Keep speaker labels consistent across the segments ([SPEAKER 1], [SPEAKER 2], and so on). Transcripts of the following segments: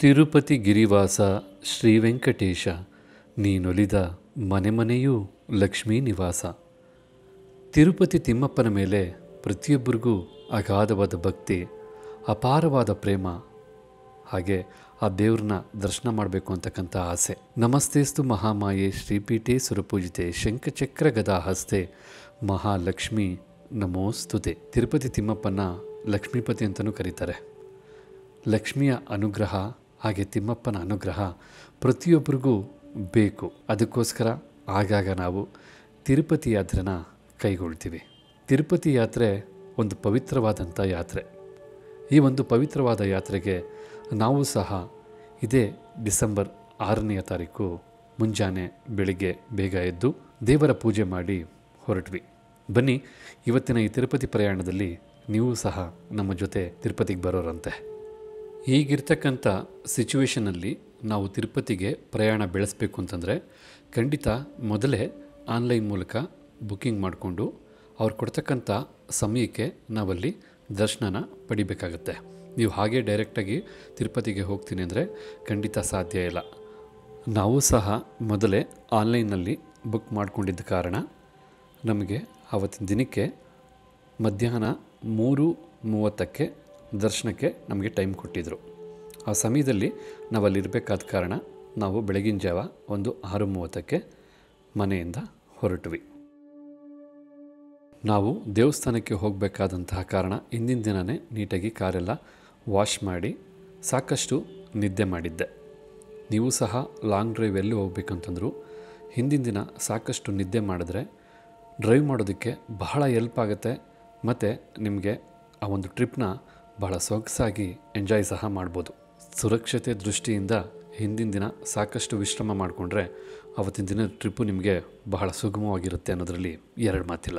[SPEAKER 1] ತಿರುಪತಿ ಗಿರಿವಾಸ ಶ್ರೀ ವೆಂಕಟೇಶ ನೀನೊಲಿದ ಮನೆ ಮನೆಯೂ ಲಕ್ಷ್ಮೀ ನಿವಾಸ ತಿರುಪತಿ ತಿಮ್ಮಪ್ಪನ ಮೇಲೆ ಪ್ರತಿಯೊಬ್ಬರಿಗೂ ಅಗಾಧವಾದ ಭಕ್ತಿ ಅಪಾರವಾದ ಪ್ರೇಮ ಹಾಗೆ ಆ ದೇವ್ರನ್ನ ದರ್ಶನ ಮಾಡಬೇಕು ಅಂತಕ್ಕಂಥ ಆಸೆ ನಮಸ್ತೇಸ್ತು ಮಹಾಮಾಯೆ ಶ್ರೀಪೀಠೆ ಸುರಪೂಜಿತೆ ಶಂಖಚಕ್ರ ಗದಾ ಹಸ್ತೆ ಮಹಾಲಕ್ಷ್ಮಿ ನಮೋಸ್ತುತೆ ತಿರುಪತಿ ತಿಮ್ಮಪ್ಪನ ಲಕ್ಷ್ಮೀಪತಿ ಅಂತಲೂ ಕರೀತಾರೆ ಲಕ್ಷ್ಮಿಯ ಅನುಗ್ರಹ ಹಾಗೆ ತಿಮ್ಮಪ್ಪನ ಅನುಗ್ರಹ ಪ್ರತಿಯೊಬ್ಬರಿಗೂ ಬೇಕು ಅದಕ್ಕೋಸ್ಕರ ಆಗಾಗ ನಾವು ತಿರುಪತಿ ಯಾತ್ರೆನ ಕೈಗೊಳ್ತೀವಿ ತಿರುಪತಿ ಯಾತ್ರೆ ಒಂದು ಪವಿತ್ರವಾದಂಥ ಯಾತ್ರೆ ಈ ಒಂದು ಪವಿತ್ರವಾದ ಯಾತ್ರೆಗೆ ನಾವು ಸಹ ಇದೇ ಡಿಸೆಂಬರ್ ಆರನೆಯ ತಾರೀಕು ಮುಂಜಾನೆ ಬೆಳಿಗ್ಗೆ ಬೇಗ ಎದ್ದು ದೇವರ ಪೂಜೆ ಮಾಡಿ ಹೊರಟ್ವಿ ಬನ್ನಿ ಇವತ್ತಿನ ಈ ತಿರುಪತಿ ಪ್ರಯಾಣದಲ್ಲಿ ನೀವು ಸಹ ನಮ್ಮ ಜೊತೆ ತಿರುಪತಿಗೆ ಬರೋರಂತೆ ಈಗಿರ್ತಕ್ಕಂಥ ಸಿಚುವೇಷನಲ್ಲಿ ನಾವು ತಿರುಪತಿಗೆ ಪ್ರಯಾಣ ಬೆಳೆಸಬೇಕು ಅಂತಂದರೆ ಖಂಡಿತ ಮೊದಲೇ ಆನ್ಲೈನ್ ಮೂಲಕ ಬುಕ್ಕಿಂಗ್ ಮಾಡಿಕೊಂಡು ಅವ್ರು ಕೊಡ್ತಕ್ಕಂಥ ಸಮಯಕ್ಕೆ ನಾವಲ್ಲಿ ದರ್ಶನನ ಪಡಿಬೇಕಾಗತ್ತೆ ನೀವು ಹಾಗೆ ಡೈರೆಕ್ಟಾಗಿ ತಿರುಪತಿಗೆ ಹೋಗ್ತೀನಿ ಅಂದರೆ ಖಂಡಿತ ಸಾಧ್ಯ ಇಲ್ಲ ನಾವು ಸಹ ಮೊದಲೇ ಆನ್ಲೈನ್ನಲ್ಲಿ ಬುಕ್ ಮಾಡಿಕೊಂಡಿದ್ದ ಕಾರಣ ನಮಗೆ ಆವತ್ತಿನ ದಿನಕ್ಕೆ ಮಧ್ಯಾಹ್ನ ಮೂರು ಮೂವತ್ತಕ್ಕೆ ದರ್ಶನಕ್ಕೆ ನಮಗೆ ಟೈಮ್ ಕೊಟ್ಟಿದ್ದರು ಆ ಸಮಯದಲ್ಲಿ ನಾವು ಅಲ್ಲಿರಬೇಕಾದ ಕಾರಣ ನಾವು ಬೆಳಗಿನ ಜಾವ ಒಂದು ಆರು ಮೂವತ್ತಕ್ಕೆ ಮನೆಯಿಂದ ಹೊರಟ್ವಿ ನಾವು ದೇವಸ್ಥಾನಕ್ಕೆ ಹೋಗಬೇಕಾದಂತಹ ಕಾರಣ ಹಿಂದಿನ ದಿನವೇ ನೀಟಾಗಿ ಕಾರೆಲ್ಲ ವಾಶ್ ಮಾಡಿ ಸಾಕಷ್ಟು ನಿದ್ದೆ ಮಾಡಿದ್ದೆ ನೀವು ಸಹ ಲಾಂಗ್ ಡ್ರೈವ್ ಎಲ್ಲಿ ಹೋಗ್ಬೇಕಂತಂದ್ರು ಹಿಂದಿನ ದಿನ ಸಾಕಷ್ಟು ನಿದ್ದೆ ಮಾಡಿದ್ರೆ ಡ್ರೈವ್ ಮಾಡೋದಕ್ಕೆ ಬಹಳ ಎಲ್ಪ್ ಆಗುತ್ತೆ ಮತ್ತು ನಿಮಗೆ ಆ ಒಂದು ಟ್ರಿಪ್ನ ಬಹಳ ಸೊಗಸಾಗಿ ಎಂಜಾಯ್ ಸಹ ಮಾಡ್ಬೋದು ಸುರಕ್ಷತೆ ದೃಷ್ಟಿಯಿಂದ ಹಿಂದಿನ ದಿನ ಸಾಕಷ್ಟು ವಿಶ್ರಮ ಮಾಡಿಕೊಂಡ್ರೆ ಅವತ್ತಿನ ದಿನದ ಟ್ರಿಪ್ಪು ನಿಮಗೆ ಬಹಳ ಸುಗಮವಾಗಿರುತ್ತೆ ಅನ್ನೋದರಲ್ಲಿ ಎರಡು ಮಾತಿಲ್ಲ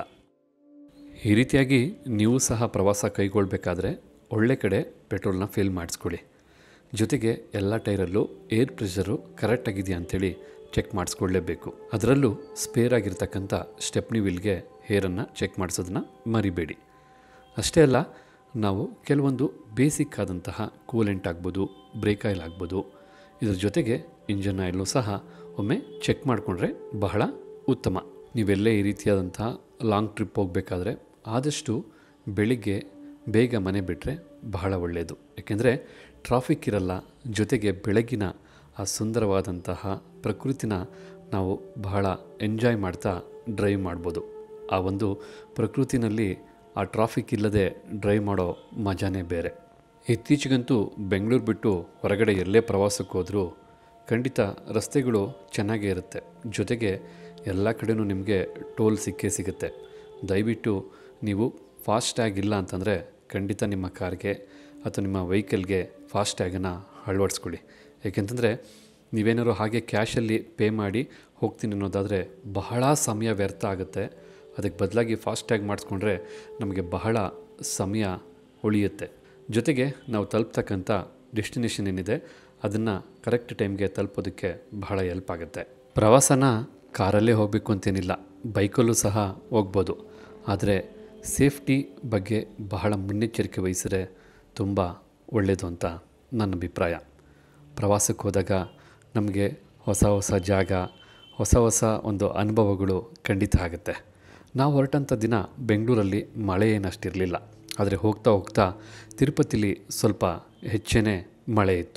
[SPEAKER 1] ಈ ರೀತಿಯಾಗಿ ನೀವು ಸಹ ಪ್ರವಾಸ ಕೈಗೊಳ್ಳಬೇಕಾದ್ರೆ ಒಳ್ಳೆ ಕಡೆ ಪೆಟ್ರೋಲ್ನ ಫಿಲ್ ಮಾಡಿಸ್ಕೊಳ್ಳಿ ಜೊತೆಗೆ ಎಲ್ಲ ಟೈರಲ್ಲೂ ಏರ್ ಪ್ರೆಷರು ಕರೆಕ್ಟಾಗಿದೆಯಾ ಅಂಥೇಳಿ ಚೆಕ್ ಮಾಡಿಸ್ಕೊಳ್ಳೇಬೇಕು ಅದರಲ್ಲೂ ಸ್ಪೇರ್ ಆಗಿರ್ತಕ್ಕಂಥ ಸ್ಟೆಪ್ನಿ ವಿಲ್ಗೆ ಹೇರನ್ನು ಚೆಕ್ ಮಾಡಿಸೋದನ್ನ ಮರಿಬೇಡಿ ಅಷ್ಟೇ ಅಲ್ಲ ನಾವು ಕೆಲವೊಂದು ಬೇಸಿಕ್ ಆದಂತಹ ಕೂಲೆಂಟ್ ಆಗ್ಬೋದು ಬ್ರೇಕ್ ಆಯಿಲ್ ಆಗ್ಬೋದು ಇದ್ರ ಜೊತೆಗೆ ಇಂಜನ್ ಆಯಿಲು ಸಹ ಒಮ್ಮೆ ಚೆಕ್ ಮಾಡಿಕೊಂಡ್ರೆ ಬಹಳ ಉತ್ತಮ ನೀವೆಲ್ಲೇ ಈ ರೀತಿಯಾದಂತಹ ಲಾಂಗ್ ಟ್ರಿಪ್ ಹೋಗಬೇಕಾದ್ರೆ ಆದಷ್ಟು ಬೆಳಿಗ್ಗೆ ಬೇಗ ಮನೆ ಬಿಟ್ಟರೆ ಬಹಳ ಒಳ್ಳೆಯದು ಏಕೆಂದರೆ ಟ್ರಾಫಿಕ್ ಇರಲ್ಲ ಜೊತೆಗೆ ಬೆಳಗಿನ ಆ ಸುಂದರವಾದಂತಹ ಪ್ರಕೃತಿನ ನಾವು ಬಹಳ ಎಂಜಾಯ್ ಮಾಡ್ತಾ ಡ್ರೈವ್ ಮಾಡ್ಬೋದು ಆ ಒಂದು ಪ್ರಕೃತಿನಲ್ಲಿ ಆ ಟ್ರಾಫಿಕ್ ಇಲ್ಲದೆ ಡ್ರೈವ್ ಮಾಡೋ ಮಜಾನೇ ಬೇರೆ ಇತ್ತೀಚೆಗಂತೂ ಬೆಂಗಳೂರು ಬಿಟ್ಟು ಹೊರಗಡೆ ಎಲ್ಲೇ ಪ್ರವಾಸಕ್ಕೆ ಹೋದರೂ ಖಂಡಿತ ರಸ್ತೆಗಳು ಚೆನ್ನಾಗೇ ಇರುತ್ತೆ ಜೊತೆಗೆ ಎಲ್ಲ ಕಡೆನೂ ನಿಮಗೆ ಟೋಲ್ ಸಿಕ್ಕೇ ಸಿಗುತ್ತೆ ದಯವಿಟ್ಟು ನೀವು ಫಾಸ್ಟ್ಯಾಗ್ ಇಲ್ಲ ಅಂತಂದರೆ ಖಂಡಿತ ನಿಮ್ಮ ಕಾರ್ಗೆ ಅಥವಾ ನಿಮ್ಮ ವೆಹಿಕಲ್ಗೆ ಫಾಸ್ಟ್ಯಾಗನ್ನು ಅಳವಡಿಸ್ಕೊಳ್ಳಿ ಏಕೆಂತಂದರೆ ನೀವೇನಾದ್ರು ಹಾಗೆ ಕ್ಯಾಶಲ್ಲಿ ಪೇ ಮಾಡಿ ಹೋಗ್ತೀನಿ ಅನ್ನೋದಾದರೆ ಬಹಳ ಸಮಯ ವ್ಯರ್ಥ ಆಗುತ್ತೆ ಅದಕ್ಕೆ ಬದಲಾಗಿ ಫಾಸ್ಟ್ಯಾಗ್ ಮಾಡಿಸ್ಕೊಂಡ್ರೆ ನಮಗೆ ಬಹಳ ಸಮಯ ಉಳಿಯುತ್ತೆ ಜೊತೆಗೆ ನಾವು ತಲುಪ್ತಕ್ಕಂಥ ಡೆಸ್ಟಿನೇಷನ್ ಏನಿದೆ ಅದನ್ನು ಕರೆಕ್ಟ್ ಟೈಮ್ಗೆ ತಲುಪೋದಕ್ಕೆ ಬಹಳ ಎಲ್ಪ್ ಆಗುತ್ತೆ ಪ್ರವಾಸನ ಕಾರಲ್ಲೇ ಹೋಗಬೇಕು ಅಂತೇನಿಲ್ಲ ಬೈಕಲ್ಲೂ ಸಹ ಹೋಗ್ಬೋದು ಆದರೆ ಸೇಫ್ಟಿ ಬಗ್ಗೆ ಬಹಳ ಮುನ್ನೆಚ್ಚರಿಕೆ ವಹಿಸಿದ್ರೆ ತುಂಬ ಒಳ್ಳೆಯದು ಅಂತ ನನ್ನ ಅಭಿಪ್ರಾಯ ಪ್ರವಾಸಕ್ಕೆ ಹೋದಾಗ ನಮಗೆ ಹೊಸ ಹೊಸ ಜಾಗ ಹೊಸ ಹೊಸ ಒಂದು ಅನುಭವಗಳು ಖಂಡಿತ ಆಗುತ್ತೆ ನಾವು ಹೊರಟಂಥ ದಿನ ಬೆಂಗಳೂರಲ್ಲಿ ಮಳೆ ಏನಷ್ಟಿರಲಿಲ್ಲ ಆದರೆ ಹೋಗ್ತಾ ಹೋಗ್ತಾ ತಿರುಪತಿಲಿ ಸ್ವಲ್ಪ ಹೆಚ್ಚೇ ಮಳೆ ಇತ್ತು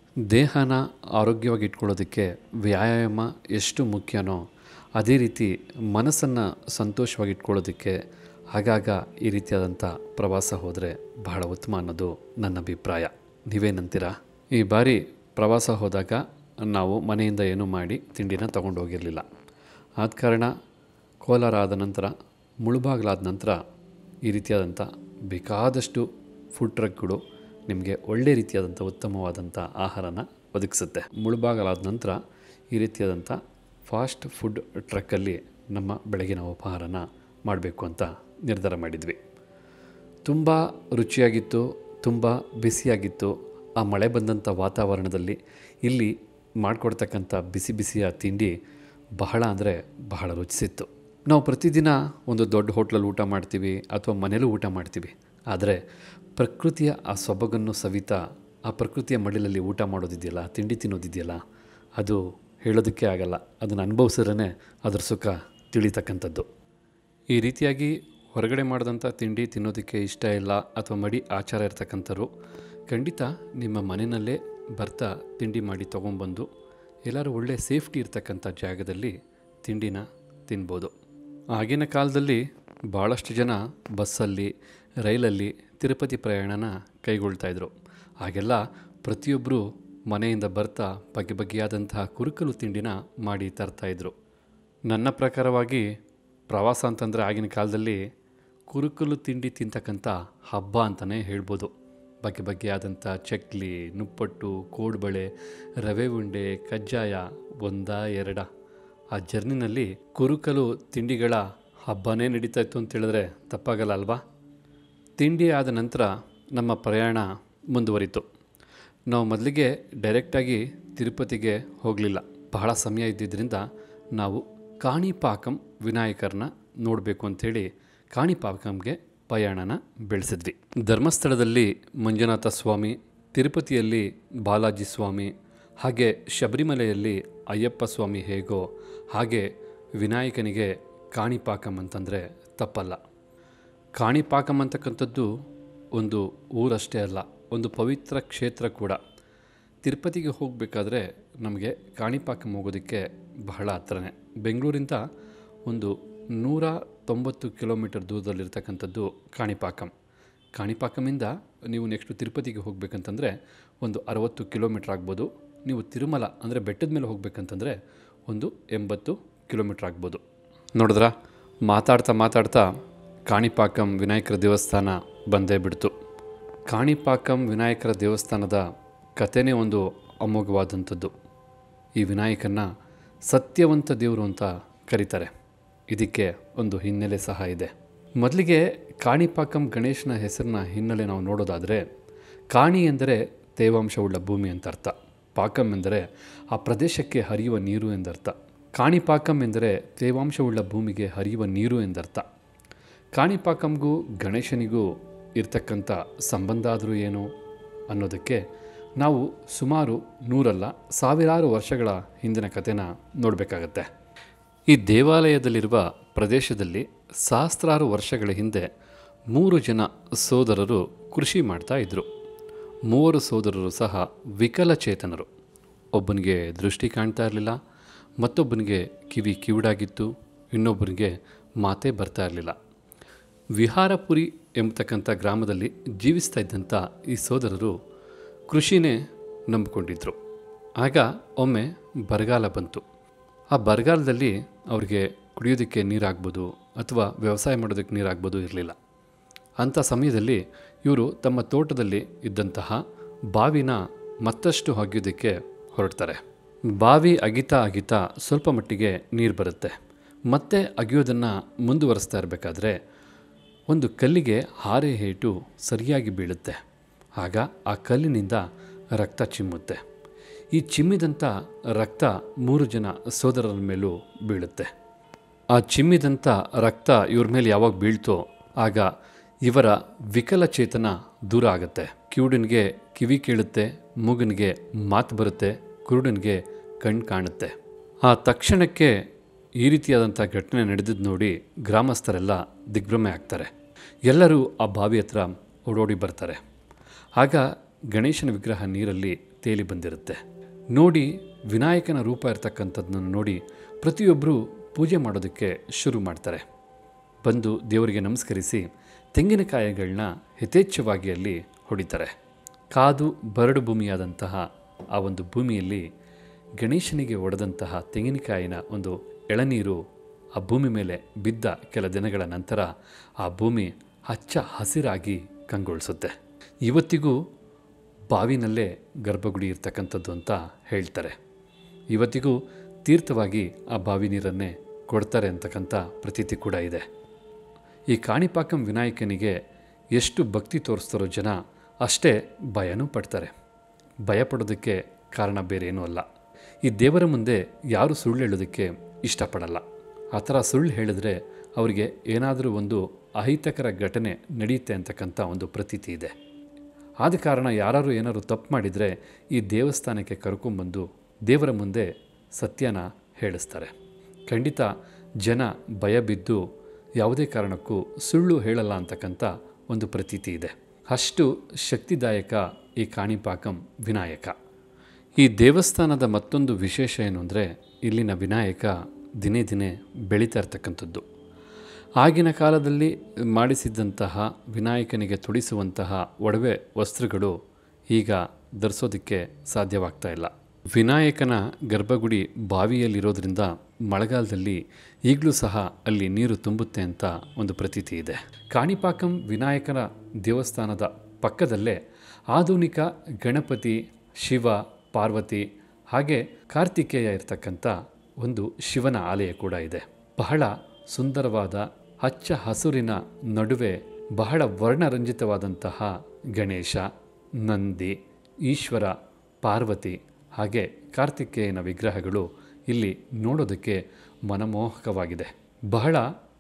[SPEAKER 1] ದೇಹನ ಆರೋಗ್ಯವಾಗಿ ಇಟ್ಕೊಳ್ಳೋದಕ್ಕೆ ವ್ಯಾಯಾಮ ಎಷ್ಟು ಮುಖ್ಯನೋ ಅದೇ ರೀತಿ ಮನಸ್ಸನ್ನು ಸಂತೋಷವಾಗಿ ಇಟ್ಕೊಳ್ಳೋದಕ್ಕೆ ಆಗಾಗ ಈ ರೀತಿಯಾದಂಥ ಪ್ರವಾಸ ಹೋದರೆ ಬಹಳ ಉತ್ತಮ ಅನ್ನೋದು ನನ್ನ ಅಭಿಪ್ರಾಯ ನೀವೇನಂತೀರಾ ಈ ಬಾರಿ ಪ್ರವಾಸ ಹೋದಾಗ ನಾವು ಮನೆಯಿಂದ ಏನೂ ಮಾಡಿ ತಿಂಡಿನ ತೊಗೊಂಡು ಹೋಗಿರಲಿಲ್ಲ ಆದ ಕಾರಣ ಕೋಲಾರ ಆದ ನಂತರ ಮುಳುಬಾಗಿಲಾದ ನಂತರ ಈ ರೀತಿಯಾದಂಥ ಬೇಕಾದಷ್ಟು ಫುಡ್ ಟ್ರಕ್ಗಳು ನಿಮಗೆ ಒಳ್ಳೆ ರೀತಿಯಾದಂಥ ಉತ್ತಮವಾದಂಥ ಆಹಾರನ ಒದಗಿಸುತ್ತೆ ಮುಳುಬಾಗಲಾದ ನಂತರ ಈ ರೀತಿಯಾದಂಥ ಫಾಸ್ಟ್ ಫುಡ್ ಟ್ರಕ್ಕಲ್ಲಿ ನಮ್ಮ ಬೆಳಗಿನ ಉಪಹಾರನ ಮಾಡಬೇಕು ಅಂತ ನಿರ್ಧಾರ ಮಾಡಿದ್ವಿ ತುಂಬ ರುಚಿಯಾಗಿತ್ತು ತುಂಬ ಬಿಸಿಯಾಗಿತ್ತು ಆ ಮಳೆ ಬಂದಂಥ ವಾತಾವರಣದಲ್ಲಿ ಇಲ್ಲಿ ಮಾಡಿಕೊಡ್ತಕ್ಕಂಥ ಬಿಸಿ ಬಿಸಿಯ ತಿಂಡಿ ಬಹಳ ಅಂದರೆ ಬಹಳ ರುಚಿಸಿತ್ತು ನಾವು ಪ್ರತಿದಿನ ಒಂದು ದೊಡ್ಡ ಹೋಟ್ಲಲ್ಲಿ ಊಟ ಮಾಡ್ತೀವಿ ಅಥವಾ ಮನೇಲೂ ಊಟ ಮಾಡ್ತೀವಿ ಆದರೆ ಪ್ರಕೃತಿಯ ಆ ಸೊಬಗನ್ನು ಸವಿತಾ ಆ ಪ್ರಕೃತಿಯ ಮಡಿಲಲ್ಲಿ ಊಟ ಮಾಡೋದಿದೆಯಲ್ಲ ತಿಂಡಿ ತಿನ್ನೋದಿದೆಯಲ್ಲ ಅದು ಹೇಳೋದಕ್ಕೆ ಆಗಲ್ಲ ಅದನ್ನು ಅನುಭವಿಸಿದ್ರೇ ಅದ್ರ ಸುಖ ತಿಳಿತಕ್ಕಂಥದ್ದು ಈ ರೀತಿಯಾಗಿ ಹೊರಗಡೆ ಮಾಡಿದಂಥ ತಿಂಡಿ ತಿನ್ನೋದಕ್ಕೆ ಇಷ್ಟ ಇಲ್ಲ ಅಥವಾ ಮಡಿ ಆಚಾರ ಇರ್ತಕ್ಕಂಥವ್ರು ಖಂಡಿತ ನಿಮ್ಮ ಮನೆಯಲ್ಲೇ ಬರ್ತಾ ತಿಂಡಿ ಮಾಡಿ ತೊಗೊಂಬಂದು ಎಲ್ಲರೂ ಒಳ್ಳೆ ಸೇಫ್ಟಿ ಇರ್ತಕ್ಕಂಥ ಜಾಗದಲ್ಲಿ ತಿಂಡಿನ ತಿನ್ಬೋದು ಆಗಿನ ಕಾಲದಲ್ಲಿ ಭಾಳಷ್ಟು ಜನ ಬಸ್ಸಲ್ಲಿ ರೈಲಲ್ಲಿ ತಿರುಪತಿ ಪ್ರಯಾಣನ ಕೈಗೊಳ್ತಾಯಿದ್ರು ಆಗೆಲ್ಲ ಪ್ರತಿಯೊಬ್ಬರು ಮನೆಯಿಂದ ಬರ್ತಾ ಬಗೆ ಬಗೆಯಾದಂತಹ ಕುರುಕಲು ತಿಂಡಿನ ಮಾಡಿ ತರ್ತಾಯಿದ್ರು ನನ್ನ ಪ್ರಕಾರವಾಗಿ ಪ್ರವಾಸ ಅಂತಂದರೆ ಆಗಿನ ಕಾಲದಲ್ಲಿ ಕುರುಕಲು ತಿಂಡಿ ತಿಂತಕ್ಕಂಥ ಹಬ್ಬ ಅಂತಲೇ ಹೇಳ್ಬೋದು ಬಗೆ ಬಗೆಯಾದಂಥ ಚಕ್ಲಿ ನುಪ್ಪಟ್ಟು ಕೋಡ್ಬಳೆ ರವೆ ಉಂಡೆ ಕಜ್ಜಾಯ ಒಂದ ಎರಡ ಆ ಜರ್ನಿನಲ್ಲಿ ಕುರುಕಲು ತಿಂಡಿಗಳ ಹಬ್ಬನೇ ನಡೀತಾ ಇತ್ತು ಅಂತ ಹೇಳಿದ್ರೆ ತಪ್ಪಾಗಲ್ಲ ಅಲ್ವಾ ತಿಂಡಿ ಆದ ನಂತರ ನಮ್ಮ ಪ್ರಯಾಣ ಮುಂದುವರಿತು ನಾವು ಮೊದಲಿಗೆ ಡೈರೆಕ್ಟಾಗಿ ತಿರುಪತಿಗೆ ಹೋಗಲಿಲ್ಲ ಬಹಳ ಸಮಯ ಇದ್ದಿದ್ದರಿಂದ ನಾವು ಕಾಣಿಪಾಕಂ ವಿನಾಯಕರನ್ನ ನೋಡಬೇಕು ಅಂಥೇಳಿ ಕಾಣಿಪಾಕಂಗೆ ಪಯಣನ ಬೆಳೆಸಿದ್ವಿ ಧರ್ಮಸ್ಥಳದಲ್ಲಿ ಮಂಜುನಾಥ ಸ್ವಾಮಿ ತಿರುಪತಿಯಲ್ಲಿ ಬಾಲಾಜಿ ಸ್ವಾಮಿ ಹಾಗೆ ಶಬರಿಮಲೆಯಲ್ಲಿ ಅಯ್ಯಪ್ಪ ಸ್ವಾಮಿ ಹೇಗೋ ಹಾಗೆ ವಿನಾಯಕನಿಗೆ ಕಾಣಿಪಾಕಂ ಅಂತಂದರೆ ತಪ್ಪಲ್ಲ ಕಾಣಿಪಾಕಂ ಅಂತಕ್ಕಂಥದ್ದು ಒಂದು ಊರಷ್ಟೇ ಅಲ್ಲ ಒಂದು ಪವಿತ್ರ ಕ್ಷೇತ್ರ ಕೂಡ ತಿರುಪತಿಗೆ ಹೋಗಬೇಕಾದ್ರೆ ನಮಗೆ ಕಾಣಿಪಾಕಂ ಹೋಗೋದಕ್ಕೆ ಬಹಳ ಹತ್ರನೇ ಬೆಂಗಳೂರಿಂದ ಒಂದು ನೂರ ತೊಂಬತ್ತು ಕಿಲೋಮೀಟರ್ ದೂರದಲ್ಲಿರ್ತಕ್ಕಂಥದ್ದು ಕಾಣಿಪಾಕಂ ಕಾಣಿಪಾಕಮಿಂದ ನೀವು ನೆಕ್ಸ್ಟು ತಿರುಪತಿಗೆ ಹೋಗಬೇಕಂತಂದರೆ ಒಂದು ಅರವತ್ತು ಕಿಲೋಮೀಟ್ರ್ ಆಗ್ಬೋದು ನೀವು ತಿರುಮಲ ಅಂದರೆ ಬೆಟ್ಟದ ಮೇಲೆ ಹೋಗಬೇಕಂತಂದರೆ ಒಂದು ಎಂಬತ್ತು ಕಿಲೋಮೀಟ್ರ್ ಆಗ್ಬೋದು ನೋಡಿದ್ರಾ ಮಾತಾಡ್ತಾ ಮಾತಾಡ್ತಾ ಕಾಣಿಪಾಕಂ ವಿನಾಯಕರ ದೇವಸ್ಥಾನ ಬಂದೇ ಬಿಡ್ತು ಕಾಣಿಪಾಕಂ ವಿನಾಯಕರ ದೇವಸ್ಥಾನದ ಕಥೆನೇ ಒಂದು ಅಮೋಘವಾದಂಥದ್ದು ಈ ವಿನಾಯಕನ ಸತ್ಯವಂತ ದೇವರು ಅಂತ ಕರೀತಾರೆ ಇದಕ್ಕೆ ಒಂದು ಹಿನ್ನೆಲೆ ಸಹ ಇದೆ ಮೊದಲಿಗೆ ಕಾಣಿಪಾಕಂ ಗಣೇಶನ ಹೆಸರಿನ ಹಿನ್ನೆಲೆ ನಾವು ನೋಡೋದಾದರೆ ಕಾಣಿ ಎಂದರೆ ತೇವಾಂಶವುಳ್ಳ ಭೂಮಿ ಅಂತ ಅರ್ಥ ಪಾಕಂ ಎಂದರೆ ಆ ಪ್ರದೇಶಕ್ಕೆ ಹರಿಯುವ ನೀರು ಎಂದರ್ಥ ಕಾಣಿಪಾಕಂ ಎಂದರೆ ತೇವಾಂಶವುಳ್ಳ ಭೂಮಿಗೆ ಹರಿಯುವ ನೀರು ಎಂದರ್ಥ ಕಾಣಿಪಾಕಂಗೂ ಗಣೇಶನಿಗೂ ಇರ್ತಕ್ಕಂಥ ಸಂಬಂಧ ಆದರೂ ಏನು ಅನ್ನೋದಕ್ಕೆ ನಾವು ಸುಮಾರು ನೂರಲ್ಲ ಸಾವಿರಾರು ವರ್ಷಗಳ ಹಿಂದಿನ ಕಥೆನ ನೋಡಬೇಕಾಗತ್ತೆ ಈ ದೇವಾಲಯದಲ್ಲಿರುವ ಪ್ರದೇಶದಲ್ಲಿ ಸಹಸ್ರಾರು ವರ್ಷಗಳ ಹಿಂದೆ ಮೂರು ಜನ ಸೋದರರು ಕೃಷಿ ಮಾಡ್ತಾ ಇದ್ದರು ಮೂವರು ಸೋದರರು ಸಹ ವಿಕಲಚೇತನರು ಒಬ್ಬನಿಗೆ ದೃಷ್ಟಿ ಕಾಣ್ತಾ ಇರಲಿಲ್ಲ ಮತ್ತೊಬ್ಬನಿಗೆ ಕಿವಿ ಕಿವಿಡಾಗಿತ್ತು ಇನ್ನೊಬ್ಬನಿಗೆ ಮಾತೇ ಬರ್ತಾ ಇರಲಿಲ್ಲ ವಿಹಾರಪುರಿ ಎಂಬತಕ್ಕಂಥ ಗ್ರಾಮದಲ್ಲಿ ಜೀವಿಸ್ತಾ ಇದ್ದಂಥ ಈ ಸೋದರರು ಕೃಷಿನೇ ನಂಬಿಕೊಂಡಿದ್ರು ಆಗ ಒಮ್ಮೆ ಬರಗಾಲ ಬಂತು ಆ ಬರಗಾಲದಲ್ಲಿ ಅವ್ರಿಗೆ ಕುಡಿಯೋದಕ್ಕೆ ನೀರಾಗ್ಬೋದು ಅಥವಾ ವ್ಯವಸಾಯ ಮಾಡೋದಕ್ಕೆ ನೀರಾಗ್ಬೋದು ಇರಲಿಲ್ಲ ಅಂಥ ಸಮಯದಲ್ಲಿ ಇವರು ತಮ್ಮ ತೋಟದಲ್ಲಿ ಇದ್ದಂತಹ ಬಾವಿನ ಮತ್ತಷ್ಟು ಅಗಿಯೋದಕ್ಕೆ ಹೊರಡ್ತಾರೆ ಬಾವಿ ಅಗಿತಾ ಅಗಿತಾ ಸ್ವಲ್ಪ ಮಟ್ಟಿಗೆ ನೀರು ಬರುತ್ತೆ ಮತ್ತೆ ಅಗಿಯೋದನ್ನು ಮುಂದುವರಿಸ್ತಾ ಇರಬೇಕಾದ್ರೆ ಒಂದು ಕಲ್ಲಿಗೆ ಹಾರೆ ಏಟು ಸರಿಯಾಗಿ ಬೀಳುತ್ತೆ ಆಗ ಆ ಕಲ್ಲಿನಿಂದ ರಕ್ತ ಚಿಮ್ಮುತ್ತೆ ಈ ಚಿಮ್ಮಿದಂಥ ರಕ್ತ ಮೂರು ಜನ ಸೋದರರ ಮೇಲೂ ಬೀಳುತ್ತೆ ಆ ಚಿಮ್ಮಿದಂಥ ರಕ್ತ ಇವ್ರ ಮೇಲೆ ಯಾವಾಗ ಬೀಳ್ತೋ ಆಗ ಇವರ ವಿಕಲಚೇತನ ದೂರ ಆಗುತ್ತೆ ಕಿವುಡನಿಗೆ ಕಿವಿ ಕೇಳುತ್ತೆ ಮೂಗನಿಗೆ ಮಾತು ಬರುತ್ತೆ ಕುರುಡನಿಗೆ ಕಣ್ಣು ಕಾಣುತ್ತೆ ಆ ತಕ್ಷಣಕ್ಕೆ ಈ ರೀತಿಯಾದಂಥ ಘಟನೆ ನಡೆದಿದ್ದು ನೋಡಿ ಗ್ರಾಮಸ್ಥರೆಲ್ಲ ದಿಗ್ಭ್ರಮೆ ಆಗ್ತಾರೆ ಎಲ್ಲರೂ ಆ ಬಾವಿ ಹತ್ರ ಓಡೋಡಿ ಬರ್ತಾರೆ ಆಗ ಗಣೇಶನ ವಿಗ್ರಹ ನೀರಲ್ಲಿ ತೇಲಿ ಬಂದಿರುತ್ತೆ ನೋಡಿ ವಿನಾಯಕನ ರೂಪ ಇರ್ತಕ್ಕಂಥದ್ದನ್ನು ನೋಡಿ ಪ್ರತಿಯೊಬ್ಬರು ಪೂಜೆ ಮಾಡೋದಕ್ಕೆ ಶುರು ಮಾಡ್ತಾರೆ ಬಂದು ದೇವರಿಗೆ ನಮಸ್ಕರಿಸಿ ತೆಂಗಿನಕಾಯಿಗಳನ್ನ ಯಥೇಚ್ಛವಾಗಿ ಅಲ್ಲಿ ಹೊಡಿತಾರೆ ಕಾದು ಬರಡು ಭೂಮಿಯಾದಂತಹ ಆ ಒಂದು ಭೂಮಿಯಲ್ಲಿ ಗಣೇಶನಿಗೆ ಒಡೆದಂತಹ ತೆಂಗಿನಕಾಯಿನ ಒಂದು ಎಳನೀರು ಆ ಭೂಮಿ ಮೇಲೆ ಬಿದ್ದ ಕೆಲ ದಿನಗಳ ನಂತರ ಆ ಭೂಮಿ ಹಚ್ಚ ಹಸಿರಾಗಿ ಕಂಗೊಳಿಸುತ್ತೆ ಇವತ್ತಿಗೂ ಬಾವಿನಲ್ಲೇ ಗರ್ಭಗುಡಿ ಇರ್ತಕ್ಕಂಥದ್ದು ಅಂತ ಹೇಳ್ತಾರೆ ಇವತ್ತಿಗೂ ತೀರ್ಥವಾಗಿ ಆ ಬಾವಿ ನೀರನ್ನೇ ಕೊಡ್ತಾರೆ ಅಂತಕ್ಕಂಥ ಪ್ರತೀತಿ ಕೂಡ ಇದೆ ಈ ಕಾಣಿಪಾಕಂ ವಿನಾಯಕನಿಗೆ ಎಷ್ಟು ಭಕ್ತಿ ತೋರಿಸ್ತಾರೋ ಜನ ಅಷ್ಟೇ ಭಯನೂ ಪಡ್ತಾರೆ ಭಯ ಪಡೋದಕ್ಕೆ ಕಾರಣ ಬೇರೆ ಏನೂ ಅಲ್ಲ ಈ ದೇವರ ಮುಂದೆ ಯಾರು ಸುಳ್ಳು ಹೇಳೋದಕ್ಕೆ ಇಷ್ಟಪಡಲ್ಲ ಆ ಥರ ಸುಳ್ಳು ಹೇಳಿದ್ರೆ ಅವರಿಗೆ ಏನಾದರೂ ಒಂದು ಅಹಿತಕರ ಘಟನೆ ನಡೆಯುತ್ತೆ ಅಂತಕ್ಕಂಥ ಒಂದು ಪ್ರತೀತಿ ಇದೆ ಆದ ಕಾರಣ ಯಾರು ಏನಾದ್ರು ತಪ್ಪು ಮಾಡಿದರೆ ಈ ದೇವಸ್ಥಾನಕ್ಕೆ ಕರ್ಕೊಂಬಂದು ದೇವರ ಮುಂದೆ ಸತ್ಯನ ಹೇಳಿಸ್ತಾರೆ ಖಂಡಿತ ಜನ ಭಯ ಬಿದ್ದು ಯಾವುದೇ ಕಾರಣಕ್ಕೂ ಸುಳ್ಳು ಹೇಳಲ್ಲ ಅಂತಕ್ಕಂಥ ಒಂದು ಪ್ರತೀತಿ ಇದೆ ಅಷ್ಟು ಶಕ್ತಿದಾಯಕ ಈ ಕಾಣಿಪಾಕಂ ವಿನಾಯಕ ಈ ದೇವಸ್ಥಾನದ ಮತ್ತೊಂದು ವಿಶೇಷ ಏನು ಅಂದರೆ ಇಲ್ಲಿನ ವಿನಾಯಕ ದಿನೇ ದಿನೇ ಬೆಳೀತಾ ಇರ್ತಕ್ಕಂಥದ್ದು ಆಗಿನ ಕಾಲದಲ್ಲಿ ಮಾಡಿಸಿದ್ದಂತಹ ವಿನಾಯಕನಿಗೆ ತೊಡಿಸುವಂತಹ ಒಡವೆ ವಸ್ತ್ರಗಳು ಈಗ ಧರಿಸೋದಕ್ಕೆ ಸಾಧ್ಯವಾಗ್ತಾ ಇಲ್ಲ ವಿನಾಯಕನ ಗರ್ಭಗುಡಿ ಬಾವಿಯಲ್ಲಿರೋದ್ರಿಂದ ಮಳೆಗಾಲದಲ್ಲಿ ಈಗಲೂ ಸಹ ಅಲ್ಲಿ ನೀರು ತುಂಬುತ್ತೆ ಅಂತ ಒಂದು ಪ್ರತೀತಿ ಇದೆ ಕಾಣಿಪಾಕಂ ವಿನಾಯಕನ ದೇವಸ್ಥಾನದ ಪಕ್ಕದಲ್ಲೇ ಆಧುನಿಕ ಗಣಪತಿ ಶಿವ ಪಾರ್ವತಿ ಹಾಗೆ ಕಾರ್ತಿಕೇಯ ಇರತಕ್ಕಂಥ ಒಂದು ಶಿವನ ಆಲಯ ಕೂಡ ಇದೆ ಬಹಳ ಸುಂದರವಾದ ಹಚ್ಚ ಹಸುರಿನ ನಡುವೆ ಬಹಳ ವರ್ಣರಂಜಿತವಾದಂತಹ ಗಣೇಶ ನಂದಿ ಈಶ್ವರ ಪಾರ್ವತಿ ಹಾಗೆ ಕಾರ್ತಿಕೇಯನ ವಿಗ್ರಹಗಳು ಇಲ್ಲಿ ನೋಡೋದಕ್ಕೆ ಮನಮೋಹಕವಾಗಿದೆ ಬಹಳ